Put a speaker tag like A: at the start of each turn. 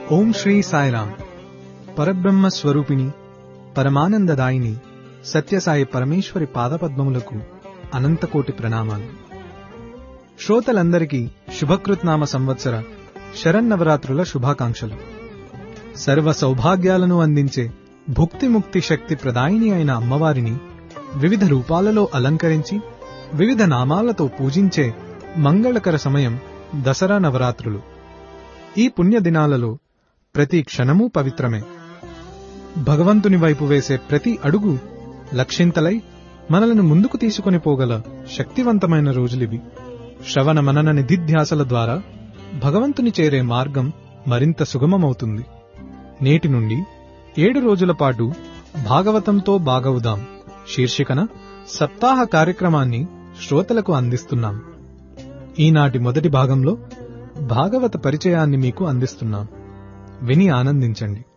A: ఓం శ్రీ సాయిరామ్ పరబ్రహ్మ స్వరూపిణి పరమానందదాయిని సత్యసాయి పరమేశ్వరి పాదపద్మములకు అనంతకోటి ప్రణామాలు శ్రోతలందరికీ శుభకృత్నామ సంవత్సర శరన్నవరాత్రుల శుభాకాంక్షలు సర్వ సౌభాగ్యాలను అందించే భుక్తి ముక్తి శక్తి ప్రదాయిని అయిన అమ్మవారిని వివిధ రూపాలలో అలంకరించి వివిధ నామాలతో పూజించే మంగళకర సమయం దసరా నవరాత్రులు ఈ పుణ్య దినాలలో ప్రతి క్షణమూ పవిత్రమే భగవంతుని వైపు వేసే ప్రతి అడుగు లక్షింతలై మనలను ముందుకు తీసుకొని పోగల శక్తివంతమైన రోజులివి శ్రవణ మనన నిధిధ్యాసల ద్వారా భగవంతుని చేరే మార్గం మరింత సుగమమవుతుంది నేటి నుండి ఏడు రోజుల పాటు భాగవతంతో బాగవుదాం శీర్షికన సప్తాహ కార్యక్రమాన్ని శ్రోతలకు అందిస్తున్నాం ఈనాటి మొదటి భాగంలో భాగవత పరిచయాన్ని మీకు అందిస్తున్నాం విని ఆనందించండి